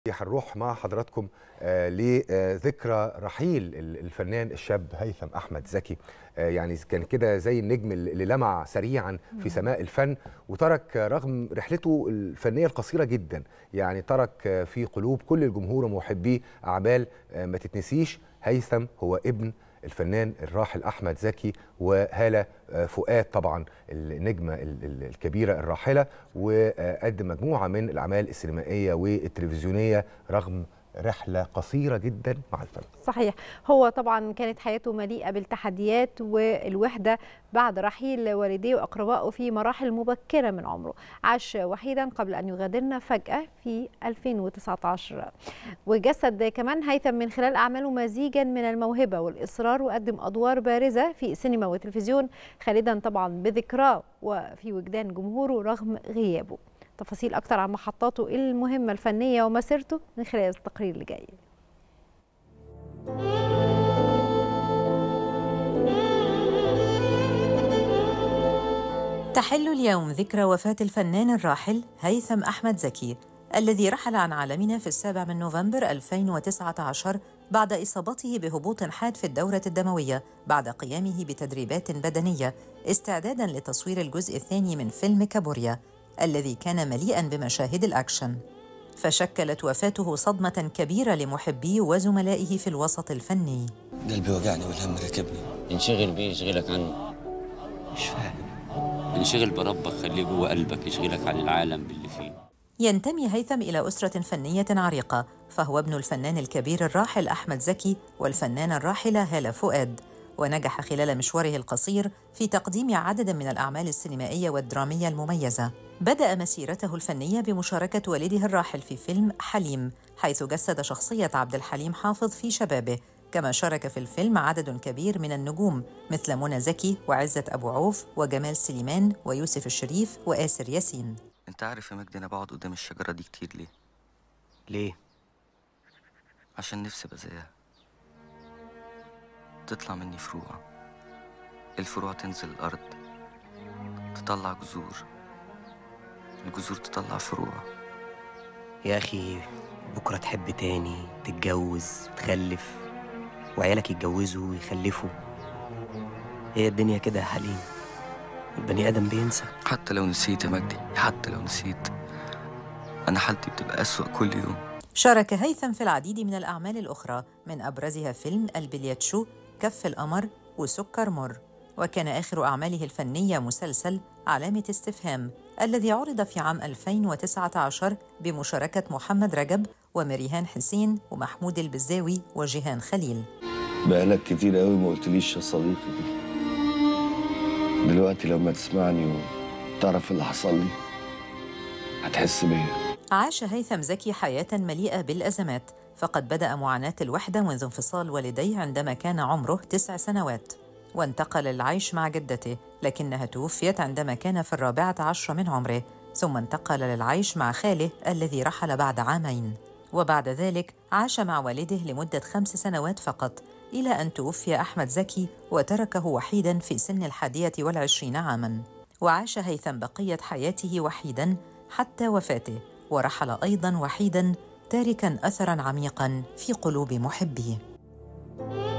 هنروح مع حضراتكم آه، لذكرى رحيل ال- الفنان الشاب هيثم احمد زكي آه، يعني كان كده زي النجم اللي لمع سريعا في سماء الفن وترك آه، رغم رحلته الفنيه القصيره جدا يعني ترك آه، في قلوب كل الجمهور ومحبيه اعمال آه، ما تتنسيش هيثم هو ابن الفنان الراحل احمد زكي وهاله آه، فؤاد طبعا النجمه ال- ال- الكبيره الراحله وقدم مجموعه من الاعمال السينمائيه والتلفزيونيه رغم رحله قصيره جدا مع الفن صحيح هو طبعا كانت حياته مليئة بالتحديات والوحدة بعد رحيل والديه وأقربائه في مراحل مبكرة من عمره عاش وحيدا قبل أن يغادرنا فجأة في 2019 وجسد كمان هيثم من خلال أعماله مزيجا من الموهبة والإصرار وقدم أدوار بارزة في سينما وتلفزيون خالدا طبعا بذكراه وفي وجدان جمهوره رغم غيابه تفاصيل أكتر عن محطاته المهمة الفنية ومسيرته من خلال التقرير اللي جاي تحل اليوم ذكرى وفاة الفنان الراحل هيثم أحمد زكي الذي رحل عن عالمنا في السابع من نوفمبر 2019 بعد إصابته بهبوط حاد في الدورة الدموية بعد قيامه بتدريبات بدنية استعدادا لتصوير الجزء الثاني من فيلم كابوريا الذي كان مليئا بمشاهد الأكشن فشكلت وفاته صدمة كبيرة لمحبيه وزملائه في الوسط الفني قلبي وجعني والهم ركبني انشغل بيه يشغلك عنه مش فاهم انشغل بربك خليه جوه قلبك يشغلك عن العالم باللي فيه ينتمي هيثم إلى أسرة فنية عريقة فهو ابن الفنان الكبير الراحل أحمد زكي والفنانة الراحلة هالة فؤاد ونجح خلال مشواره القصير في تقديم عدد من الأعمال السينمائية والدرامية المميزة بدأ مسيرته الفنية بمشاركة والده الراحل في فيلم حليم حيث جسد شخصية عبد الحليم حافظ في شبابه كما شارك في الفيلم عدد كبير من النجوم مثل منى زكي وعزة أبو عوف وجمال سليمان ويوسف الشريف وآسر ياسين انت عارف يا مجدي انا بقعد قدام الشجره دي كتير ليه ليه؟ عشان نفسي ابقى زيها تطلع مني فروع الفروع تنزل الارض تطلع جذور الجذور تطلع فروع يا أخي بكرة تحب تاني تتجوز تخلف وعيالك يتجوزوا ويخلفوا هي الدنيا كده يا حليم البني آدم بينسى حتى لو نسيت يا مجدي حتى لو نسيت انا حالتي بتبقى اسوأ كل يوم شارك هيثم في العديد من الأعمال الأخرى من أبرزها فيلم البلياتشو كف القمر وسكر مر وكان آخر أعماله الفنية مسلسل علامة استفهام الذي عرض في عام 2019 بمشاركة محمد رجب ومريهان حسين ومحمود البزاوي وجيهان خليل بقالك كتير قوي ما قلتليش يا صديقي دلوقتي لما تسمعني وتعرف اللي حصل لي هتحس بيا عاش هيثم زكي حياة مليئة بالأزمات فقد بدأ معاناة الوحدة منذ انفصال والديه عندما كان عمره تسع سنوات وانتقل للعيش مع جدته لكنها توفيت عندما كان في الرابعة عشر من عمره ثم انتقل للعيش مع خاله الذي رحل بعد عامين وبعد ذلك عاش مع والده لمدة خمس سنوات فقط إلى أن توفي أحمد زكي وتركه وحيدا في سن الحادية والعشرين عاماً وعاش هيثم بقية حياته وحيدا حتى وفاته ورحل أيضا وحيدا تاركا أثرا عميقا في قلوب محبيه